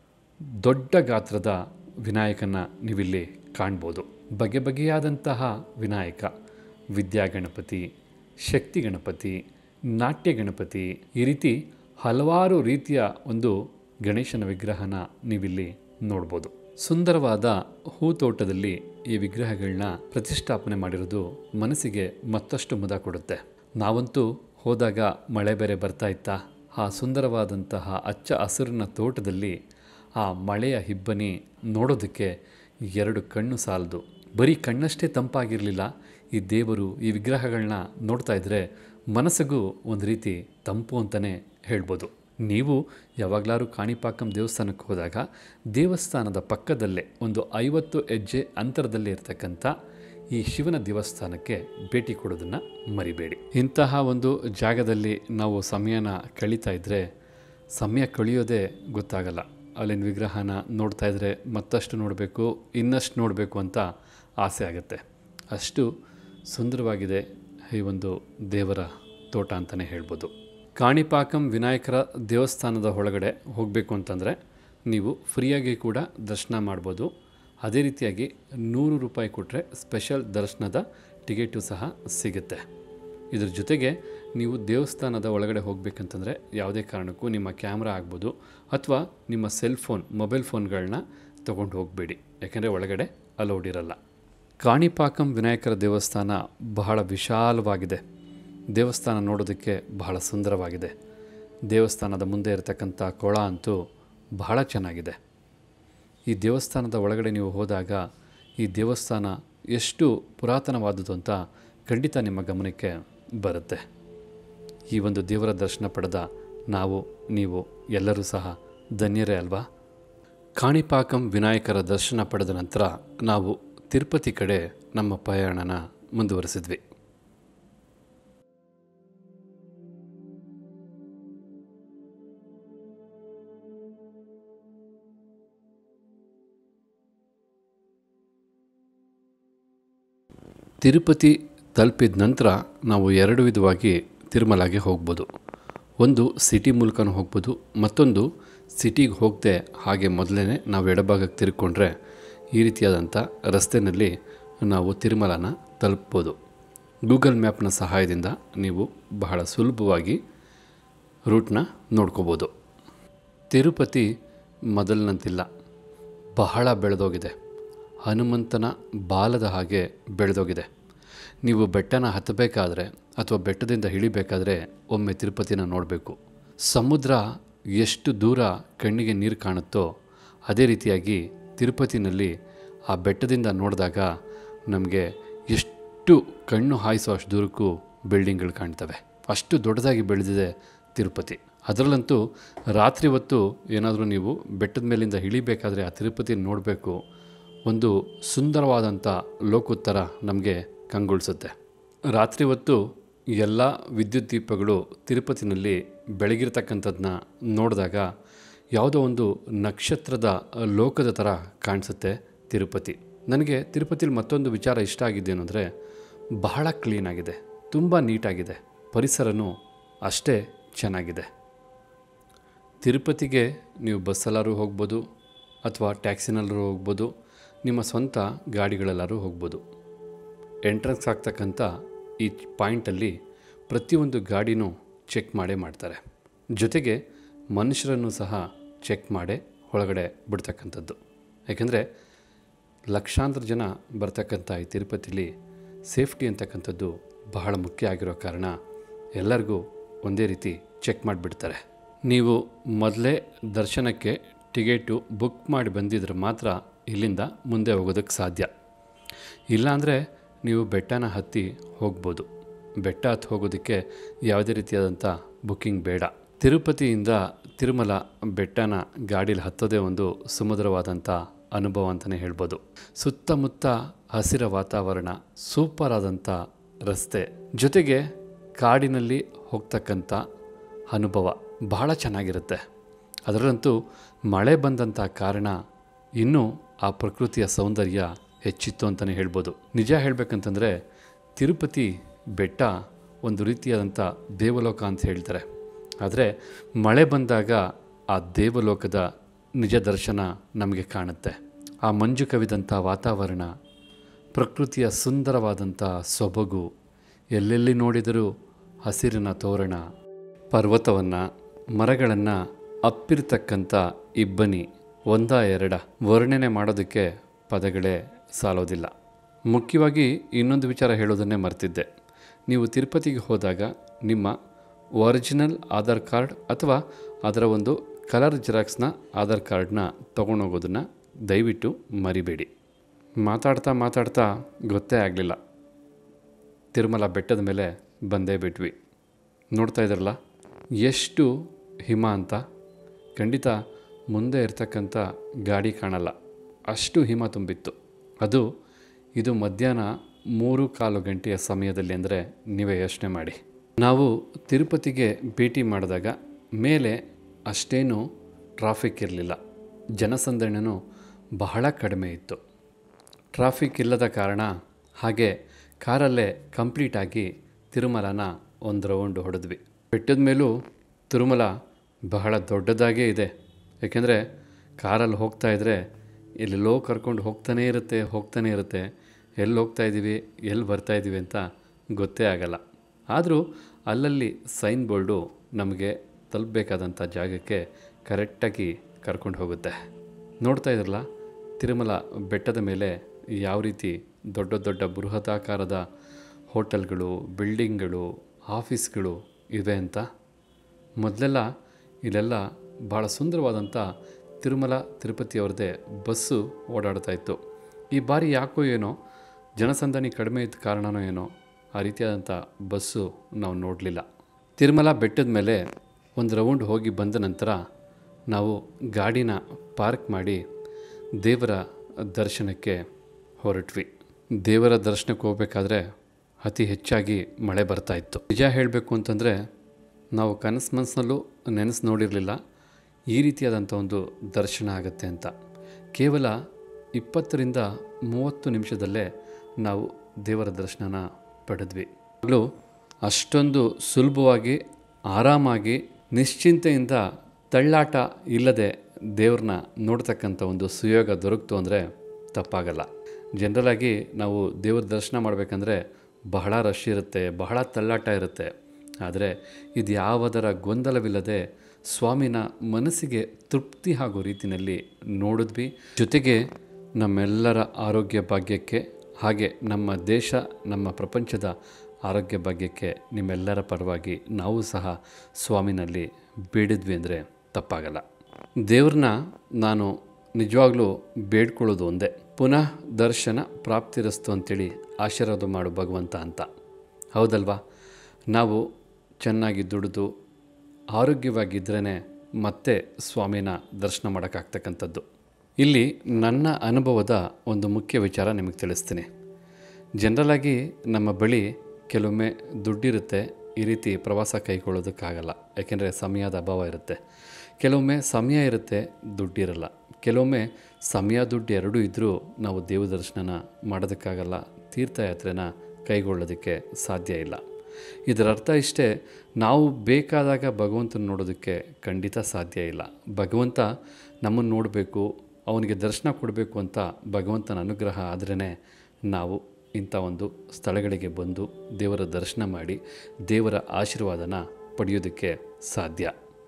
[SPEAKER 1] ದೊಡ್ಡ ಗಾತ್ರದ ವಿನಾಯಕನ ನೀವಿಲ್ಲಿ ಕಾಣ್ಬೋದು ಬಗೆ ಬಗೆಯಾದಂತಹ ವಿನಾಯಕ ವಿದ್ಯಾಗಣಪತಿ ಶಕ್ತಿ ಗಣಪತಿ ನಾಟ್ಯ ಗಣಪತಿ ಈ ರೀತಿ ಹಲವಾರು ರೀತಿಯ ಒಂದು ಗಣೇಶನ ವಿಗ್ರಹನ ನೀವಿಲ್ಲಿ ನೋಡ್ಬೋದು ಸುಂದರವಾದ ಹೂತೋಟದಲ್ಲಿ ಈ ವಿಗ್ರಹಗಳನ್ನ ಪ್ರತಿಷ್ಠಾಪನೆ ಮಾಡಿರೋದು ಮನಸ್ಸಿಗೆ ಮತ್ತಷ್ಟು ಮುದ ಕೊಡುತ್ತೆ ನಾವಂತೂ ಹೋದಾಗ ಮಳೆ ಬೇರೆ ಬರ್ತಾ ಇತ್ತಾ ಆ ಸುಂದರವಾದಂತಹ ಹಚ್ಚ ಹಸಿರಿನ ತೋಟದಲ್ಲಿ ಆ ಮಳೆಯ ಹಿಬ್ಬನಿ ನೋಡೋದಕ್ಕೆ ಎರಡು ಕಣ್ಣು ಸಾಲದು ಬರೀ ಕಣ್ಣಷ್ಟೇ ತಂಪಾಗಿರಲಿಲ್ಲ ಈ ದೇವರು ಈ ವಿಗ್ರಹಗಳನ್ನ ನೋಡ್ತಾ ಇದ್ದರೆ ಮನಸ್ಸಿಗೂ ಒಂದು ರೀತಿ ತಂಪು ಅಂತಲೇ ಹೇಳ್ಬೋದು ನೀವು ಯಾವಾಗಲಾರು ಕಾಣಿಪಾಕಂ ದೇವಸ್ಥಾನಕ್ಕೆ ಹೋದಾಗ ದೇವಸ್ಥಾನದ ಪಕ್ಕದಲ್ಲೇ ಒಂದು ಐವತ್ತು ಹೆಜ್ಜೆ ಅಂತರದಲ್ಲಿ ಇರತಕ್ಕಂಥ ಈ ಶಿವನ ದೇವಸ್ಥಾನಕ್ಕೆ ಭೇಟಿ ಕೊಡೋದನ್ನು ಮರಿಬೇಡಿ ಇಂತಹ ಒಂದು ಜಾಗದಲ್ಲಿ ನಾವು ಸಮಯನ ಕಳೀತಾ ಇದ್ದರೆ ಸಮಯ ಕಳೆಯೋದೇ ಗೊತ್ತಾಗಲ್ಲ ಅಲ್ಲಿನ ವಿಗ್ರಹನ ನೋಡ್ತಾ ಇದ್ದರೆ ಮತ್ತಷ್ಟು ನೋಡಬೇಕು ಇನ್ನಷ್ಟು ನೋಡಬೇಕು ಅಂತ ಆಸೆ ಆಗುತ್ತೆ ಅಷ್ಟು ಸುಂದರವಾಗಿದೆ ಈ ಒಂದು ದೇವರ ತೋಟ ಅಂತಲೇ ಹೇಳ್ಬೋದು ಕಾಣಿಪಾಕಂ ವಿನಾಯಕರ ದೇವಸ್ಥಾನದ ಒಳಗಡೆ ಹೋಗಬೇಕು ಅಂತಂದರೆ ನೀವು ಫ್ರೀಯಾಗಿ ಕೂಡ ದರ್ಶನ ಮಾಡ್ಬೋದು ಅದೇ ರೀತಿಯಾಗಿ ನೂರು ರೂಪಾಯಿ ಕೊಟ್ಟರೆ ಸ್ಪೆಷಲ್ ದರ್ಶನದ ಟಿಕೆಟು ಸಹ ಸಿಗುತ್ತೆ ಇದ್ರ ಜೊತೆಗೆ ನೀವು ದೇವಸ್ಥಾನದ ಒಳಗಡೆ ಹೋಗಬೇಕಂತಂದರೆ ಯಾವುದೇ ಕಾರಣಕ್ಕೂ ನಿಮ್ಮ ಕ್ಯಾಮ್ರಾ ಆಗ್ಬೋದು ಅಥವಾ ನಿಮ್ಮ ಸೆಲ್ ಫೋನ್ ಮೊಬೈಲ್ ಫೋನ್ಗಳನ್ನ ತೊಗೊಂಡು ಹೋಗಬೇಡಿ ಯಾಕೆಂದರೆ ಒಳಗಡೆ ಅಲೌಡ್ ಇರಲ್ಲ ಕಾಣಿಪಾಕಂ ವಿನಾಯಕರ ದೇವಸ್ಥಾನ ಬಹಳ ವಿಶಾಲವಾಗಿದೆ ದೇವಸ್ಥಾನ ನೋಡೋದಕ್ಕೆ ಬಹಳ ಸುಂದರವಾಗಿದೆ ದೇವಸ್ಥಾನದ ಮುಂದೆ ಇರತಕ್ಕಂಥ ಕೊಳ ಅಂತೂ ಬಹಳ ಚೆನ್ನಾಗಿದೆ ಈ ದೇವಸ್ಥಾನದ ಒಳಗಡೆ ನೀವು ಹೋದಾಗ ಈ ದೇವಸ್ಥಾನ ಎಷ್ಟು ಪುರಾತನವಾದುದು ಅಂತ ಖಂಡಿತ ನಿಮ್ಮ ಗಮನಕ್ಕೆ ಬರುತ್ತೆ ಈ ಒಂದು ದೇವರ ದರ್ಶನ ಪಡೆದ ನಾವು ನೀವು ಎಲ್ಲರೂ ಸಹ ಧನ್ಯರೇ ಅಲ್ವಾ ಕಾಣಿಪಾಕಂ ವಿನಾಯಕರ ದರ್ಶನ ಪಡೆದ ನಂತರ ನಾವು ತಿರುಪತಿ ಕಡೆ ನಮ್ಮ ಪ್ರಯಾಣನ ಮುಂದುವರಿಸಿದ್ವಿ ತಿರುಪತಿ ತಲುಪಿದ ನಂತರ ನಾವು ಎರಡು ವಿಧವಾಗಿ ತಿರುಮಲಾಗೆ ಹೋಗ್ಬೋದು ಒಂದು ಸಿಟಿ ಮೂಲಕನೂ ಹೋಗ್ಬೋದು ಮತ್ತೊಂದು ಸಿಟಿಗೆ ಹೋಗದೆ ಹಾಗೆ ಮೊದಲೇ ನಾವು ಎಡಭಾಗಕ್ಕೆ ತಿರ್ಕೊಂಡ್ರೆ ಈ ರೀತಿಯಾದಂಥ ರಸ್ತೆಯಲ್ಲಿ ನಾವು ತಿರುಮಲನ ತಲುಪ್ಬೋದು ಗೂಗಲ್ ಮ್ಯಾಪ್ನ ಸಹಾಯದಿಂದ ನೀವು ಬಹಳ ಸುಲಭವಾಗಿ ರೂಟ್ನ ನೋಡ್ಕೋಬೋದು ತಿರುಪತಿ ಮೊದಲಿನಂತಿಲ್ಲ ಬಹಳ ಬೆಳೆದೋಗಿದೆ ಹನುಮಂತನ ಬಾಲದ ಹಾಗೆ ಬೆಳೆದೋಗಿದೆ ನೀವು ಬೆಟ್ಟನ ಹತ್ತಬೇಕಾದ್ರೆ ಅಥವಾ ಬೆಟ್ಟದಿಂದ ಇಳಿಬೇಕಾದ್ರೆ ಒಮ್ಮೆ ತಿರುಪತಿನ ನೋಡಬೇಕು ಸಮುದ್ರ ಎಷ್ಟು ದೂರ ಕಣ್ಣಿಗೆ ನೀರು ಕಾಣುತ್ತೋ ಅದೇ ರೀತಿಯಾಗಿ ತಿರುಪತಿನಲ್ಲಿ ಆ ಬೆಟ್ಟದಿಂದ ನೋಡಿದಾಗ ನಮಗೆ ಎಷ್ಟು ಕಣ್ಣು ಹಾಯಿಸೋ ಅಷ್ಟು ದೂರಕ್ಕೂ ಬಿಲ್ಡಿಂಗ್ಗಳು ಕಾಣ್ತವೆ ಅಷ್ಟು ದೊಡ್ಡದಾಗಿ ಬೆಳೆದಿದೆ ತಿರುಪತಿ ಅದರಲ್ಲಂತೂ ರಾತ್ರಿ ಹೊತ್ತು ಏನಾದರೂ ನೀವು ಬೆಟ್ಟದ ಮೇಲಿಂದ ಇಳಿಬೇಕಾದ್ರೆ ಆ ತಿರುಪತಿ ನೋಡಬೇಕು ಒಂದು ಸುಂದರವಾದಂಥ ಲೋಕೋತ್ತರ ನಮಗೆ ಕಂಗೊಳಿಸುತ್ತೆ ರಾತ್ರಿ ಹೊತ್ತು ಎಲ್ಲ ವಿದ್ಯುತ್ ದೀಪಗಳು ತಿರುಪತಿನಲ್ಲಿ ಬೆಳಗಿರ್ತಕ್ಕಂಥದ್ದನ್ನ ನೋಡಿದಾಗ ಯಾವುದೋ ಒಂದು ನಕ್ಷತ್ರದ ಲೋಕದ ಥರ ಕಾಣಿಸುತ್ತೆ ತಿರುಪತಿ ನನಗೆ ತಿರುಪತಿಲಿ ಮತ್ತೊಂದು ವಿಚಾರ ಇಷ್ಟ ಆಗಿದ್ದೇನು ಅಂದರೆ ಬಹಳ ಕ್ಲೀನಾಗಿದೆ ತುಂಬ ನೀಟಾಗಿದೆ ಪರಿಸರನೂ ಅಷ್ಟೇ ಚೆನ್ನಾಗಿದೆ ತಿರುಪತಿಗೆ ನೀವು ಬಸ್ಸಲ್ಲಾರು ಹೋಗ್ಬೋದು ಅಥವಾ ಟ್ಯಾಕ್ಸಿನಲ್ಲರೂ ಹೋಗ್ಬೋದು ನಿಮ್ಮ ಸ್ವಂತ ಗಾಡಿಗಳಲ್ಲಾರು ಹೋಗ್ಬೋದು ಎಂಟ್ರೆನ್ಸ್ ಆಗ್ತಕ್ಕಂಥ ಈ ಪಾಯಿಂಟಲ್ಲಿ ಪ್ರತಿಯೊಂದು ಗಾಡಿನೂ ಚೆಕ್ ಮಾಡೇ ಮಾಡ್ತಾರೆ ಜೊತೆಗೆ ಮನುಷ್ಯರನ್ನು ಸಹ ಚೆಕ್ ಮಾಡೇ ಒಳಗಡೆ ಬಿಡ್ತಕ್ಕಂಥದ್ದು ಯಾಕೆಂದರೆ ಲಕ್ಷಾಂತರ ಜನ ಬರ್ತಕ್ಕಂಥ ಈ ತಿರುಪತಿಲಿ ಸೇಫ್ಟಿ ಅಂತಕ್ಕಂಥದ್ದು ಬಹಳ ಮುಖ್ಯ ಆಗಿರೋ ಕಾರಣ ಎಲ್ಲರಿಗೂ ಒಂದೇ ರೀತಿ ಚೆಕ್ ಮಾಡಿಬಿಡ್ತಾರೆ ನೀವು ಮೊದಲೇ ದರ್ಶನಕ್ಕೆ ಟಿಕೆಟು ಬುಕ್ ಮಾಡಿ ಬಂದಿದ್ರೆ ಮಾತ್ರ ಇಲ್ಲಿಂದ ಮುಂದೆ ಹೋಗೋದಕ್ಕೆ ಸಾಧ್ಯ ಇಲ್ಲಾಂದರೆ ನೀವು ಬೆಟ್ಟನ ಹತ್ತಿ ಹೋಗ್ಬೋದು ಬೆಟ್ಟ ಹತ್ತಿ ಹೋಗೋದಕ್ಕೆ ಯಾವುದೇ ರೀತಿಯಾದಂಥ ಬುಕ್ಕಿಂಗ್ ಬೇಡ ತಿರುಪತಿಯಿಂದ ತಿರುಮಲ ಬೆಟ್ಟನ ಗಾಡೀಲಿ ಹತ್ತೋದೇ ಒಂದು ಸುಮಧುರವಾದಂಥ ಅನುಭವ ಅಂತಲೇ ಹೇಳ್ಬೋದು ಸುತ್ತಮುತ್ತ ಹಸಿರ ವಾತಾವರಣ ಸೂಪರ್ ಆದಂಥ ರಸ್ತೆ ಜೊತೆಗೆ ಕಾಡಿನಲ್ಲಿ ಹೋಗ್ತಕ್ಕಂಥ ಅನುಭವ ಬಹಳ ಚೆನ್ನಾಗಿರುತ್ತೆ ಅದರಲ್ಲಂತೂ ಮಳೆ ಬಂದಂಥ ಕಾರಣ ಇನ್ನೂ ಆ ಪ್ರಕೃತಿಯ ಸೌಂದರ್ಯ ಹೆಚ್ಚಿತ್ತು ಅಂತಲೇ ಹೇಳ್ಬೋದು ನಿಜ ಹೇಳಬೇಕಂತಂದರೆ ತಿರುಪತಿ ಬೆಟ್ಟ ಒಂದು ರೀತಿಯಾದಂಥ ದೇವಲೋಕ ಅಂತ ಹೇಳ್ತಾರೆ ಆದರೆ ಮಳೆ ಬಂದಾಗ ಆ ದೇವಲೋಕದ ನಿಜ ದರ್ಶನ ನಮಗೆ ಕಾಣುತ್ತೆ ಆ ಮಂಜು ಕವಿದಂಥ ವಾತಾವರಣ ಪ್ರಕೃತಿಯ ಸುಂದರವಾದಂಥ ಸೊಬಗು ಎಲ್ಲೆಲ್ಲಿ ನೋಡಿದರೂ ಹಸಿರಿನ ತೋರಣ ಪರ್ವತವನ್ನು ಮರಗಳನ್ನು ಅಪ್ಪಿರ್ತಕ್ಕಂಥ ಇಬ್ಬನಿ ಒಂದ ಎರಡ ವರ್ಣನೆ ಮಾಡೋದಕ್ಕೆ ಪದಗಳೇ ಸಾಲೋದಿಲ್ಲ ಮುಖ್ಯವಾಗಿ ಇನ್ನೊಂದು ವಿಚಾರ ಹೇಳೋದನ್ನೇ ಮರ್ತಿದ್ದೆ ನೀವು ತಿರುಪತಿಗೆ ಹೋದಾಗ ನಿಮ್ಮ ಒರಿಜಿನಲ್ ಆಧಾರ್ ಕಾರ್ಡ್ ಅಥವಾ ಅದರ ಒಂದು ಕಲರ್ ಜೆರಾಕ್ಸ್ನ ಆಧಾರ್ ಕಾರ್ಡ್ನ ತೊಗೊಂಡೋಗೋದನ್ನು ದಯವಿಟ್ಟು ಮರಿಬೇಡಿ ಮಾತಾಡ್ತಾ ಮಾತಾಡ್ತಾ ಗೊತ್ತೇ ಆಗಲಿಲ್ಲ ತಿರುಮಲ ಬೆಟ್ಟದ ಮೇಲೆ ಬಂದೇ ಬಿಟ್ವಿ ನೋಡ್ತಾ ಇದ್ರಲ್ಲ ಎಷ್ಟು ಹಿಮ ಅಂತ ಖಂಡಿತ ಮುಂದೆ ಇರ್ತಕ್ಕಂಥ ಗಾಡಿ ಕಾಣಲ್ಲ ಅಷ್ಟು ಹಿಮ ತುಂಬಿತ್ತು ಅದು ಇದು ಮಧ್ಯಾಹ್ನ ಮೂರು ಕಾಲು ಗಂಟೆಯ ಸಮಯದಲ್ಲಿ ಅಂದರೆ ನೀವೇ ಯೋಚನೆ ಮಾಡಿ ನಾವು ತಿರುಪತಿಗೆ ಭೇಟಿ ಮಾಡಿದಾಗ ಮೇಲೆ ಅಷ್ಟೇನು ಟ್ರಾಫಿಕ್ ಇರಲಿಲ್ಲ ಜನಸಂದಣಿನೂ ಬಹಳ ಕಡಿಮೆ ಇತ್ತು ಟ್ರಾಫಿಕ್ ಇಲ್ಲದ ಕಾರಣ ಹಾಗೆ ಕಾರಲ್ಲೇ ಕಂಪ್ಲೀಟಾಗಿ ತಿರುಮಲನ ಒಂದು ರೌಂಡ್ ಹೊಡೆದ್ವಿ ಬೆಟ್ಟದ ಮೇಲೂ ತಿರುಮಲ ಬಹಳ ದೊಡ್ಡದಾಗೇ ಇದೆ ಏಕೆಂದರೆ ಕಾರಲ್ಲಿ ಹೋಗ್ತಾ ಇದ್ದರೆ ಎಲ್ಲೆಲ್ಲೋ ಕರ್ಕೊಂಡು ಹೋಗ್ತಾನೇ ಇರುತ್ತೆ ಹೋಗ್ತಾನೇ ಇರುತ್ತೆ ಎಲ್ಲಿ ಹೋಗ್ತಾ ಇದ್ದೀವಿ ಎಲ್ಲಿ ಬರ್ತಾ ಇದ್ದೀವಿ ಅಂತ ಗೊತ್ತೇ ಆಗಲ್ಲ ಆದರೂ ಅಲ್ಲಲ್ಲಿ ಸೈನ್ ಬೋರ್ಡು ನಮಗೆ ತಲುಪಬೇಕಾದಂಥ ಜಾಗಕ್ಕೆ ಕರೆಕ್ಟಾಗಿ ಕರ್ಕೊಂಡು ಹೋಗುತ್ತೆ ನೋಡ್ತಾ ಇದ್ರಲ್ಲ ತಿರುಮಲ ಬೆಟ್ಟದ ಮೇಲೆ ಯಾವ ರೀತಿ ದೊಡ್ಡ ದೊಡ್ಡ ಬೃಹದಾಕಾರದ ಹೋಟೆಲ್ಗಳು ಬಿಲ್ಡಿಂಗ್ಗಳು ಆಫೀಸ್ಗಳು ಇವೆ ಅಂತ ಮೊದಲೆಲ್ಲ ಇಲ್ಲೆಲ್ಲ ಭಾಳ ಸುಂದರವಾದಂಥ ತಿರುಮಲ ತಿರುಪತಿಯವ್ರದ್ದೇ ಬಸ್ಸು ಓಡಾಡ್ತಾ ಇತ್ತು ಈ ಬಾರಿ ಯಾಕೋ ಏನೋ ಜನಸಂದಣಿ ಕಡಿಮೆ ಇದ್ದ ಕಾರಣನೋ ಏನೋ ಆ ರೀತಿಯಾದಂಥ ಬಸ್ಸು ನಾವು ನೋಡಲಿಲ್ಲ ತಿರುಮಲ ಬೆಟ್ಟದ ಮೇಲೆ ಒಂದು ರೌಂಡ್ ಹೋಗಿ ಬಂದ ನಂತರ ನಾವು ಗಾಡಿನ ಪಾರ್ಕ್ ಮಾಡಿ ದೇವರ ದರ್ಶನಕ್ಕೆ ಹೊರಟ್ವಿ ದೇವರ ದರ್ಶನಕ್ಕೆ ಹೋಗಬೇಕಾದ್ರೆ ಅತಿ ಹೆಚ್ಚಾಗಿ ಮಳೆ ಬರ್ತಾ ಇತ್ತು ನಿಜ ಹೇಳಬೇಕು ಅಂತಂದರೆ ನಾವು ಕನಸು ಮನಸ್ಸಿನಲ್ಲೂ ನೆನೆಸು ನೋಡಿರಲಿಲ್ಲ ಈ ರೀತಿಯಾದಂಥ ಒಂದು ದರ್ಶನ ಆಗುತ್ತೆ ಅಂತ ಕೇವಲ ಇಪ್ಪತ್ತರಿಂದ ಮೂವತ್ತು ನಿಮಿಷದಲ್ಲೇ ನಾವು ದೇವರ ದರ್ಶನನ ಪಡೆದ್ವಿ ಆಗಲೂ ಅಷ್ಟೊಂದು ಸುಲಭವಾಗಿ ಆರಾಮಾಗಿ ನಿಶ್ಚಿಂತೆಯಿಂದ ತಳ್ಳಾಟ ಇಲ್ಲದೆ ದೇವ್ರನ್ನ ನೋಡ್ತಕ್ಕಂಥ ಒಂದು ಸುಯೋಗ ದೊರಕ್ತು ಅಂದರೆ ತಪ್ಪಾಗಲ್ಲ ಜನರಲಾಗಿ ನಾವು ದೇವ್ರ ದರ್ಶನ ಮಾಡಬೇಕಂದ್ರೆ ಬಹಳ ರಶ್ ಇರುತ್ತೆ ಬಹಳ ತಳ್ಳಾಟ ಇರುತ್ತೆ ಆದರೆ ಇದು ಯಾವುದರ ಗೊಂದಲವಿಲ್ಲದೆ ಸ್ವಾಮಿನ ಮನಸ್ಸಿಗೆ ತೃಪ್ತಿ ಆಗೋ ರೀತಿಯಲ್ಲಿ ನೋಡಿದ್ವಿ ಜೊತೆಗೆ ನಮ್ಮೆಲ್ಲರ ಆರೋಗ್ಯ ಭಾಗ್ಯಕ್ಕೆ ಹಾಗೆ ನಮ್ಮ ದೇಶ ನಮ್ಮ ಪ್ರಪಂಚದ ಆರೋಗ್ಯ ಭಾಗ್ಯಕ್ಕೆ ನಿಮ್ಮೆಲ್ಲರ ಪರವಾಗಿ ನಾವು ಸಹ ಸ್ವಾಮಿನಲ್ಲಿ ಬೇಡಿದ್ವಿ ಅಂದರೆ ತಪ್ಪಾಗಲ್ಲ ದೇವ್ರನ್ನ ನಾನು ನಿಜವಾಗ್ಲೂ ಬೇಡ್ಕೊಳ್ಳೋದು ಒಂದೇ ಪುನಃ ದರ್ಶನ ಪ್ರಾಪ್ತಿರಸ್ತು ಅಂತೇಳಿ ಆಶೀರ್ವಾದ ಮಾಡು ಭಗವಂತ ಅಂತ ಹೌದಲ್ವಾ ನಾವು ಚೆನ್ನಾಗಿ ದುಡಿದು ಆರೋಗ್ಯವಾಗಿದ್ದರೇ ಮತ್ತೆ ಸ್ವಾಮಿನ ದರ್ಶನ ಮಾಡೋಕ್ಕಾಗ್ತಕ್ಕಂಥದ್ದು ಇಲ್ಲಿ ನನ್ನ ಅನುಭವದ ಒಂದು ಮುಖ್ಯ ವಿಚಾರ ನಿಮಗೆ ತಿಳಿಸ್ತೀನಿ ಜನರಲಾಗಿ ನಮ್ಮ ಬಳಿ ಕೆಲವೊಮ್ಮೆ ದುಡ್ಡಿರುತ್ತೆ ಈ ರೀತಿ ಪ್ರವಾಸ ಕೈಗೊಳ್ಳೋದಕ್ಕಾಗಲ್ಲ ಯಾಕೆಂದರೆ ಸಮಯದ ಅಭಾವ ಇರುತ್ತೆ ಕೆಲವೊಮ್ಮೆ ಸಮಯ ಇರುತ್ತೆ ದುಡ್ಡಿರಲ್ಲ ಕೆಲವೊಮ್ಮೆ ಸಮಯ ದುಡ್ಡು ಎರಡೂ ಇದ್ದರೂ ನಾವು ದೇವ ದರ್ಶನನ ಮಾಡೋದಕ್ಕಾಗಲ್ಲ ತೀರ್ಥಯಾತ್ರೆನ ಕೈಗೊಳ್ಳೋದಕ್ಕೆ ಸಾಧ್ಯ ಇಲ್ಲ ಇದರ ಅರ್ಥ ಇಷ್ಟೇ ನಾವು ಬೇಕಾದಾಗ ಭಗವಂತನ ನೋಡೋದಕ್ಕೆ ಖಂಡಿತ ಸಾಧ್ಯ ಇಲ್ಲ ಭಗವಂತ ನಮ್ಮನ್ನು ನೋಡಬೇಕು ಅವನಿಗೆ ದರ್ಶನ ಕೊಡಬೇಕು ಅಂತ ಭಗವಂತನ ಅನುಗ್ರಹ ಆದ್ರೇ ನಾವು ಇಂಥ ಒಂದು ಸ್ಥಳಗಳಿಗೆ ಬಂದು ದೇವರ ದರ್ಶನ ಮಾಡಿ ದೇವರ ಆಶೀರ್ವಾದನ ಪಡೆಯೋದಕ್ಕೆ ಸಾಧ್ಯ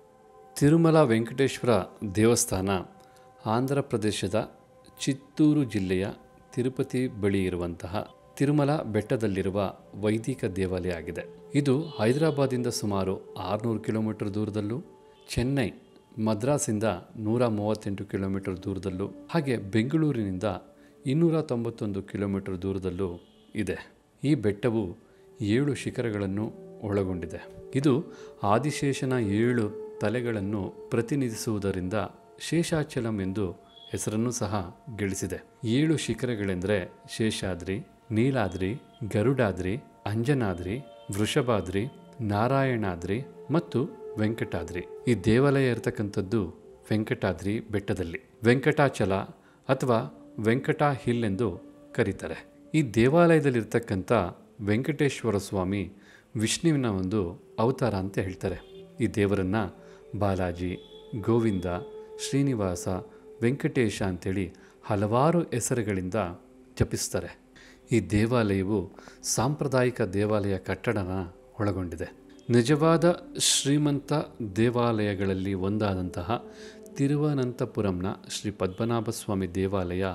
[SPEAKER 1] ತಿರುಮಲ ವೆಂಕಟೇಶ್ವರ ದೇವಸ್ಥಾನ ಆಂಧ್ರ ಪ್ರದೇಶದ ಚಿತ್ತೂರು ಜಿಲ್ಲೆಯ ತಿರುಪತಿ ಬಳಿ ಇರುವಂತಹ ತಿರುಮಲ ಬೆಟ್ಟದಲ್ಲಿರುವ ವೈದಿಕ ದೇವಾಲಯ ಆಗಿದೆ ಇದು ಹೈದರಾಬಾದಿಂದ ಸುಮಾರು ಆರುನೂರು ಕಿಲೋಮೀಟರ್ ದೂರದಲ್ಲೂ ಚೆನ್ನೈ ಮದ್ರಾಸಿಂದ ನೂರ ಮೂವತ್ತೆಂಟು ಕಿಲೋಮೀಟರ್ ದೂರದಲ್ಲೂ ಹಾಗೆ ಬೆಂಗಳೂರಿನಿಂದ ಇನ್ನೂರ ತೊಂಬತ್ತೊಂದು ಕಿಲೋಮೀಟರ್ ದೂರದಲ್ಲೂ ಇದೆ ಈ ಬೆಟ್ಟವು ಏಳು ಶಿಖರಗಳನ್ನು ಒಳಗೊಂಡಿದೆ ಇದು ಆದಿಶೇಷನ ಏಳು ತಲೆಗಳನ್ನು ಪ್ರತಿನಿಧಿಸುವುದರಿಂದ ಶೇಷಾಚಲಂ ಎಂದು ಹೆಸರನ್ನು ಸಹ ಗಳಿಸಿದೆ ಏಳು ಶಿಖರಗಳೆಂದರೆ ಶೇಷಾದ್ರಿ ನೀಲಾದ್ರಿ ಗರುಡಾದ್ರಿ ಅಂಜನಾದ್ರಿ ವೃಷಭಾದ್ರಿ ನಾರಾಯಣಾದ್ರಿ ಮತ್ತು ವೆಂಕಟಾದ್ರಿ ಈ ದೇವಾಲಯ ಇರತಕ್ಕಂಥದ್ದು ವೆಂಕಟಾದ್ರಿ ಬೆಟ್ಟದಲ್ಲಿ ವೆಂಕಟಾಚಲ ಅಥವಾ ವೆಂಕಟ ಹಿಲ್ ಎಂದು ಕರೀತಾರೆ ಈ ದೇವಾಲಯದಲ್ಲಿರ್ತಕ್ಕಂಥ ವೆಂಕಟೇಶ್ವರ ಸ್ವಾಮಿ ವಿಷ್ಣುವಿನ ಒಂದು ಅವತಾರ ಅಂತ ಹೇಳ್ತಾರೆ ಈ ದೇವರನ್ನು ಬಾಲಾಜಿ ಗೋವಿಂದ ಶ್ರೀನಿವಾಸ ವೆಂಕಟೇಶ ಅಂಥೇಳಿ ಹಲವಾರು ಹೆಸರುಗಳಿಂದ ಜಪಿಸ್ತಾರೆ ಈ ದೇವಾಲಯವು ಸಾಂಪ್ರದಾಯಿಕ ದೇವಾಲಯ ಕಟ್ಟಡನ ಒಳಗೊಂಡಿದೆ ನಿಜವಾದ ಶ್ರೀಮಂತ ದೇವಾಲಯಗಳಲ್ಲಿ ಒಂದಾದಂತಹ ತಿರುವನಂತಪುರಂನ ಶ್ರೀ ಪದ್ಮನಾಭ ಸ್ವಾಮಿ ದೇವಾಲಯ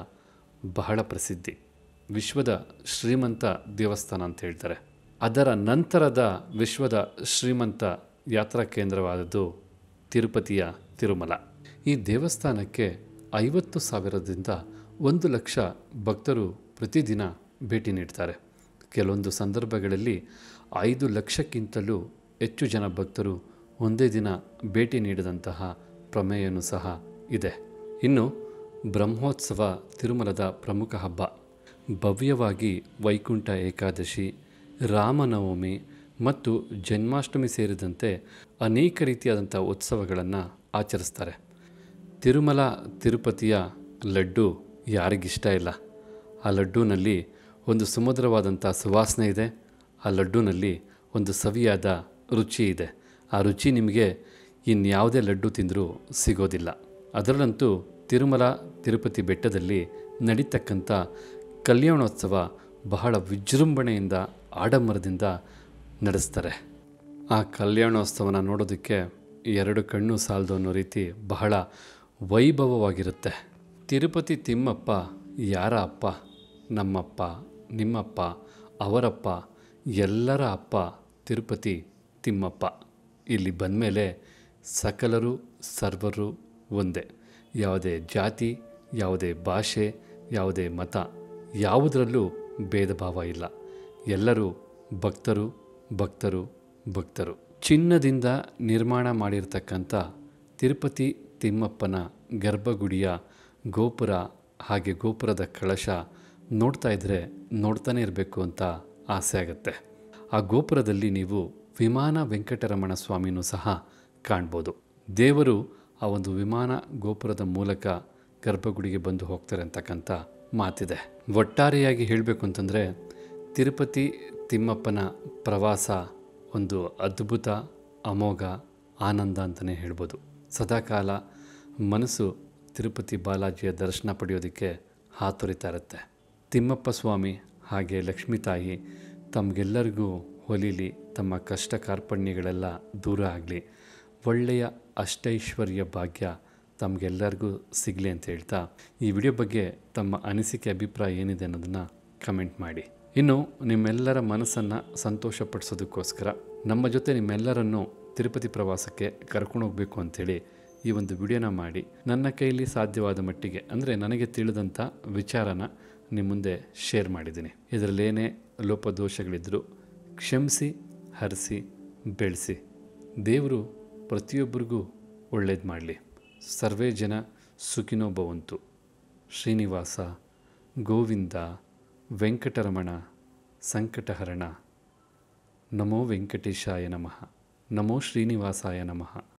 [SPEAKER 1] ಬಹಳ ಪ್ರಸಿದ್ಧಿ ವಿಶ್ವದ ಶ್ರೀಮಂತ ದೇವಸ್ಥಾನ ಅಂತ ಹೇಳ್ತಾರೆ ಅದರ ನಂತರದ ವಿಶ್ವದ ಶ್ರೀಮಂತ ಯಾತ್ರಾ ಕೇಂದ್ರವಾದದ್ದು ತಿರುಪತಿಯ ತಿರುಮಲ ಈ ದೇವಸ್ಥಾನಕ್ಕೆ ಐವತ್ತು ಸಾವಿರದಿಂದ ಒಂದು ಲಕ್ಷ ಭಕ್ತರು ಪ್ರತಿದಿನ ಭೇಟಿ ನೀಡ್ತಾರೆ ಕೆಲವೊಂದು ಸಂದರ್ಭಗಳಲ್ಲಿ ಐದು ಲಕ್ಷಕ್ಕಿಂತಲೂ ಹೆಚ್ಚು ಜನ ಭಕ್ತರು ಒಂದೇ ದಿನ ಭೇಟಿ ನೀಡಿದಂತಹ ಪ್ರಮೇಯನೂ ಸಹ ಇದೆ ಇನ್ನು ಬ್ರಹ್ಮೋತ್ಸವ ತಿರುಮಲದ ಪ್ರಮುಖ ಹಬ್ಬ ಭವ್ಯವಾಗಿ ವೈಕುಂಠ ಏಕಾದಶಿ ರಾಮನವಮಿ ಮತ್ತು ಜನ್ಮಾಷ್ಟಮಿ ಸೇರಿದಂತೆ ಅನೇಕ ರೀತಿಯಾದಂಥ ಉತ್ಸವಗಳನ್ನು ಆಚರಿಸ್ತಾರೆ ತಿರುಮಲ ತಿರುಪತಿಯ ಲಡ್ಡು ಯಾರಿಗಿಷ್ಟ ಇಲ್ಲ ಆ ಲಡ್ಡೂನಲ್ಲಿ ಒಂದು ಸುಮಧುರವಾದಂಥ ಸುವಾಸನೆ ಇದೆ ಆ ಲಡ್ಡೂನಲ್ಲಿ ಒಂದು ಸವಿಯಾದ ರುಚಿ ಇದೆ ಆ ರುಚಿ ನಿಮಗೆ ಇನ್ಯಾವುದೇ ಲಡ್ಡು ತಿಂದರೂ ಸಿಗೋದಿಲ್ಲ ಅದರಲ್ಲಂತೂ ತಿರುಮಲ ತಿರುಪತಿ ಬೆಟ್ಟದಲ್ಲಿ ನಡೀತಕ್ಕಂಥ ಕಲ್ಯಾಣೋತ್ಸವ ಬಹಳ ವಿಜೃಂಭಣೆಯಿಂದ ಆಡಂಬರದಿಂದ ನಡೆಸ್ತಾರೆ ಆ ಕಲ್ಯಾಣೋತ್ಸವನ ನೋಡೋದಕ್ಕೆ ಎರಡು ಕಣ್ಣು ಸಾಲದು ಅನ್ನೋ ರೀತಿ ಬಹಳ ವೈಭವವಾಗಿರುತ್ತೆ ತಿರುಪತಿ ತಿಮ್ಮಪ್ಪ ಯಾರ ಅಪ್ಪ ನಮ್ಮಪ್ಪ ನಿಮ್ಮಪ್ಪ ಅವರಪ್ಪ ಎಲ್ಲರ ಅಪ್ಪ ತಿರುಪತಿ ತಿಮ್ಮಪ್ಪ ಇಲ್ಲಿ ಬಂದಮೇಲೆ ಸಕಲರು ಸರ್ವರು ಒಂದೇ ಯಾವುದೇ ಜಾತಿ ಯಾವುದೇ ಭಾಷೆ ಯಾವುದೇ ಮತ ಯಾವುದರಲ್ಲೂ ಭೇದ ಭಾವ ಇಲ್ಲ ಎಲ್ಲರೂ ಭಕ್ತರು ಭಕ್ತರು ಭಕ್ತರು ಚಿನ್ನದಿಂದ ನಿರ್ಮಾಣ ಮಾಡಿರ್ತಕ್ಕಂಥ ತಿರುಪತಿ ತಿಮ್ಮಪ್ಪನ ಗರ್ಭಗುಡಿಯ ಗೋಪುರ ಹಾಗೆ ಗೋಪುರದ ಕಳಶ ನೋಡ್ತಾ ಇದ್ದರೆ ನೋಡ್ತಾನೆ ಇರಬೇಕು ಅಂತ ಆಸೆ ಆಗುತ್ತೆ ಆ ಗೋಪುರದಲ್ಲಿ ನೀವು ವಿಮಾನ ವೆಂಕಟರಮಣ ಸ್ವಾಮಿನೂ ಸಹ ಕಾಣ್ಬೋದು ದೇವರು ಆ ಒಂದು ವಿಮಾನ ಗೋಪುರದ ಮೂಲಕ ಗರ್ಭಗುಡಿಗೆ ಬಂದು ಹೋಗ್ತಾರೆ ಅಂತಕ್ಕಂಥ ಮಾತಿದೆ ಒಟ್ಟಾರೆಯಾಗಿ ಹೇಳಬೇಕು ಅಂತಂದರೆ ತಿರುಪತಿ ತಿಮ್ಮಪ್ಪನ ಪ್ರವಾಸ ಒಂದು ಅದ್ಭುತ ಅಮೋಘ ಆನಂದ ಅಂತಲೇ ಹೇಳ್ಬೋದು ಸದಾಕಾಲ ಮನಸ್ಸು ತಿರುಪತಿ ಬಾಲಾಜಿಯ ದರ್ಶನ ಪಡೆಯೋದಕ್ಕೆ ಹಾತೊರಿತಾ ಇರುತ್ತೆ ತಿಮ್ಮಪ್ಪ ಸ್ವಾಮಿ ಹಾಗೆ ಲಕ್ಷ್ಮೀ ತಾಯಿ ತಮಗೆಲ್ಲರಿಗೂ ಹೊಲಿಲಿ ತಮ್ಮ ಕಷ್ಟ ಕಾರ್ಪಣ್ಯಗಳೆಲ್ಲ ದೂರ ಆಗಲಿ ಒಳ್ಳೆಯ ಅಷ್ಟೈಶ್ವರ್ಯ ಭಾಗ್ಯ ತಮಗೆಲ್ಲರಿಗೂ ಸಿಗಲಿ ಅಂತ ಹೇಳ್ತಾ ಈ ವಿಡಿಯೋ ಬಗ್ಗೆ ತಮ್ಮ ಅನಿಸಿಕೆ ಅಭಿಪ್ರಾಯ ಏನಿದೆ ಅನ್ನೋದನ್ನು ಕಮೆಂಟ್ ಮಾಡಿ ಇನ್ನು ನಿಮ್ಮೆಲ್ಲರ ಮನಸ್ಸನ್ನು ಸಂತೋಷಪಡಿಸೋದಕ್ಕೋಸ್ಕರ ನಮ್ಮ ಜೊತೆ ನಿಮ್ಮೆಲ್ಲರನ್ನು ತಿರುಪತಿ ಪ್ರವಾಸಕ್ಕೆ ಕರ್ಕೊಂಡು ಹೋಗಬೇಕು ಅಂಥೇಳಿ ಈ ಒಂದು ವಿಡಿಯೋನ ಮಾಡಿ ನನ್ನ ಕೈಲಿ ಸಾಧ್ಯವಾದ ಮಟ್ಟಿಗೆ ಅಂದರೆ ನನಗೆ ತಿಳಿದಂಥ ವಿಚಾರನ ನಿಮ್ಮ ಮುಂದೆ ಶೇರ್ ಮಾಡಿದ್ದೀನಿ ಇದರಲ್ಲೇನೇ ಲೋಪದೋಷಗಳಿದ್ದರೂ ಕ್ಷಮಿಸಿ ಹರಿಸಿ ಬೆಳೆಸಿ ದೇವರು ಪ್ರತಿಯೊಬ್ಬರಿಗೂ ಒಳ್ಳೇದು ಮಾಡಲಿ ಸರ್ವೇ ಜನ ಸುಖಿನೋ ಭವಂತು ಶ್ರೀನಿವಾಸ ಗೋವಿಂದ ವೆಂಕಟರಮಣ ಸಂಕಟಹರಣ ನಮೋ ವೆಂಕಟೇಶಾಯ ನಮಃ ನಮೋ ಶ್ರೀನಿವಾಸಾಯ ನಮಃ